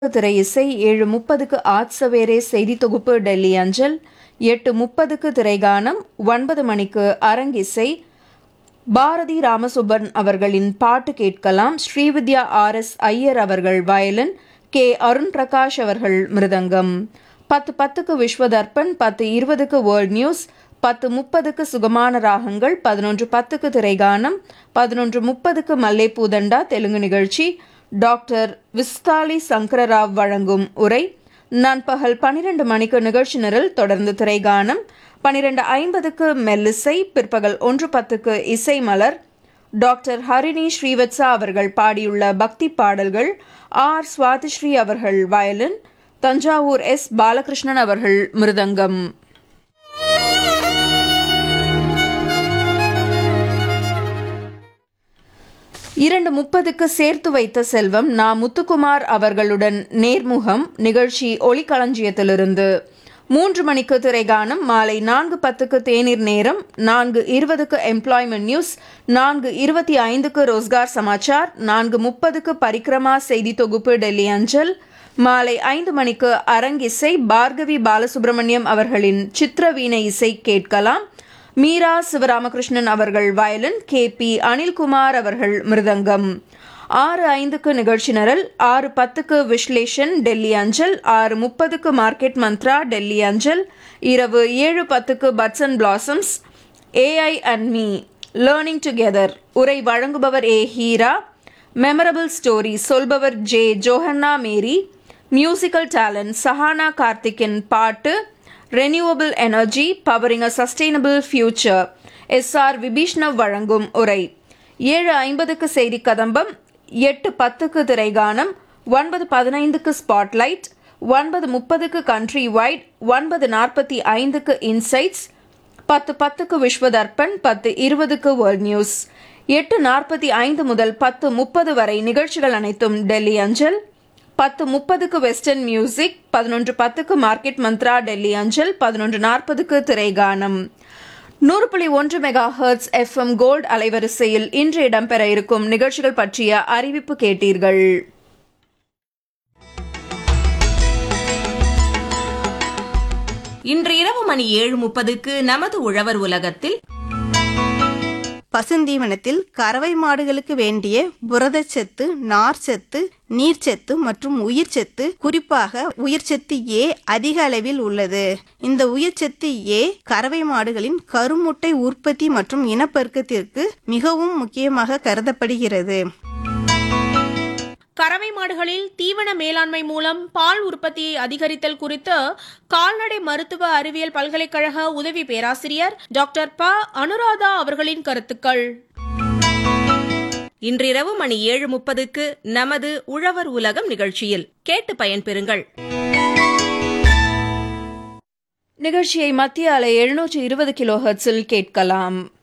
திரை இசை ஏழு முப்பதுக்கு ஆட்சவேரே செய்தி தொகுப்பு டெல்லி அஞ்சல் எட்டு முப்பதுக்கு திரைகானம் ஒன்பது மணிக்கு அரங்கிசை பாரதி ராமசுப்பன் அவர்களின் பாட்டு கேட்கலாம் ஸ்ரீவித்யா ஆர் எஸ் ஐயர் அவர்கள் வயலின் கே அருண் பிரகாஷ் அவர்கள் மிருதங்கம் பத்து பத்துக்கு விஸ்வதர்ப்பன் பத்து இருபதுக்கு வேர்ல்ட் நியூஸ் பத்து முப்பதுக்கு சுகமான ராகங்கள் பதினொன்று பத்துக்கு திரைகானம் பதினொன்று முப்பதுக்கு மல்லேபூதண்டா தெலுங்கு நிகழ்ச்சி டாக்டர் விஸ்தாலி சங்கரராவ் வழங்கும் உரை நண்பகல் பனிரெண்டு மணிக்கு நிகழ்ச்சி நிரல் தொடர்ந்து திரைகானம் பனிரெண்டு ஐம்பதுக்கு மெல்லிசை பிற்பகல் ஒன்று பத்துக்கு இசை மலர் டாக்டர் ஹரிணி ஸ்ரீவத்சா அவர்கள் பாடியுள்ள பக்தி பாடல்கள் ஆர் சுவாதிஸ்ரீ அவர்கள் வயலின் தஞ்சாவூர் எஸ் பாலகிருஷ்ணன் அவர்கள் மிருதங்கம் இரண்டு முப்பதுக்கு சேர்த்து வைத்த செல்வம் நா முத்துக்குமார் அவர்களுடன் நேர்முகம் நிகழ்ச்சி ஒளிக்களஞ்சியத்திலிருந்து மூன்று மணிக்கு திரைகானம் மாலை நான்கு பத்துக்கு தேநீர் நேரம் நான்கு இருபதுக்கு எம்ப்ளாய்மெண்ட் நியூஸ் நான்கு இருபத்தி ஐந்துக்கு ரோஸ்கார் சமாச்சார் நான்கு முப்பதுக்கு பரிக்ரமா செய்தி தொகுப்பு டெல்லி அஞ்சல் மாலை ஐந்து மணிக்கு அரங்கிசை பார்கவி பாலசுப்ரமணியம் அவர்களின் சித்திரவீணை இசை கேட்கலாம் மீரா சிவராமகிருஷ்ணன் அவர்கள் வயலின் கே பி அனில்குமார் அவர்கள் மிருதங்கம் ஆறு ஐந்துக்கு நிகழ்ச்சி நிரல் ஆறு பத்துக்கு விஸ்லேஷன் டெல்லி அஞ்சல் ஆறு முப்பதுக்கு மார்க்கெட் மந்த்ரா டெல்லி அஞ்சல் இரவு ஏழு பத்துக்கு buds and blossoms AI and me learning together உரை வழங்குபவர் ஏ ஹீரா மெமரபிள் ஸ்டோரி சொல்பவர் J Johanna Mary musical talent Sahana கார்த்திக்கின் பாட்டு renewable energy powering a sustainable future S R Vibishnav வழங்கும் உரை ஏழு ஐம்பதுக்கு செய்தி கதம்பம் எட்டு பத்துக்கு திரைகானம் ஒன்பது பதினைந்துக்கு ஸ்பாட்லைட் ஒன்பது முப்பதுக்கு கண்ட்ரி வைட் ஒன்பது நாற்பத்தி ஐந்துக்கு இன்சைட்ஸ் பத்து பத்துக்கு விஸ்வதர்ப்பன் பத்து இருபதுக்கு வேர்ல்ட் நியூஸ் எட்டு நாற்பத்தி ஐந்து முதல் பத்து முப்பது வரை நிகழ்ச்சிகள் அனைத்தும் டெல்லி அஞ்சல் பத்து முப்பதுக்கு வெஸ்டர்ன் மியூசிக் பதினொன்று பத்துக்கு மார்க்கெட் மந்த்ரா டெல்லி அஞ்சல் பதினொன்று நாற்பதுக்கு திரைகானம் நூறு புள்ளி ஒன்று மெகா ஹெர்ட்ஸ் எஃப்எம் கோல்ட் அலைவரிசையில் இன்று இடம்பெற இருக்கும் நிகழ்ச்சிகள் பற்றிய அறிவிப்பு கேட்டீர்கள் இன்று இரவு மணி ஏழு முப்பதுக்கு நமது உழவர் உலகத்தில் பசுந்தீவனத்தில் கறவை மாடுகளுக்கு வேண்டிய புரதச்சத்து நார்ச்சத்து நீர்ச்சத்து மற்றும் உயிர்ச்சத்து குறிப்பாக உயிர்ச்சத்து ஏ அதிக அளவில் உள்ளது இந்த உயிர்ச்சத்து ஏ கறவை மாடுகளின் கருமுட்டை உற்பத்தி மற்றும் இனப்பெருக்கத்திற்கு மிகவும் முக்கியமாக கருதப்படுகிறது கறவை மாடுகளில் தீவன மேலாண்மை மூலம் பால் உற்பத்தியை அதிகரித்தல் குறித்து கால்நடை மருத்துவ அறிவியல் பல்கலைக்கழக உதவி பேராசிரியர் டாக்டர் ப அனுராதா அவர்களின் கருத்துக்கள் இன்றிரவு மணி ஏழு முப்பதுக்கு நமது உழவர் உலகம் நிகழ்ச்சியில் கேட்டு பயன்பெறுங்கள் நிகழ்ச்சியை மத்திய அலை எழுநூற்று இருபது கிலோ ஹெர்ட்ஸில் கேட்கலாம்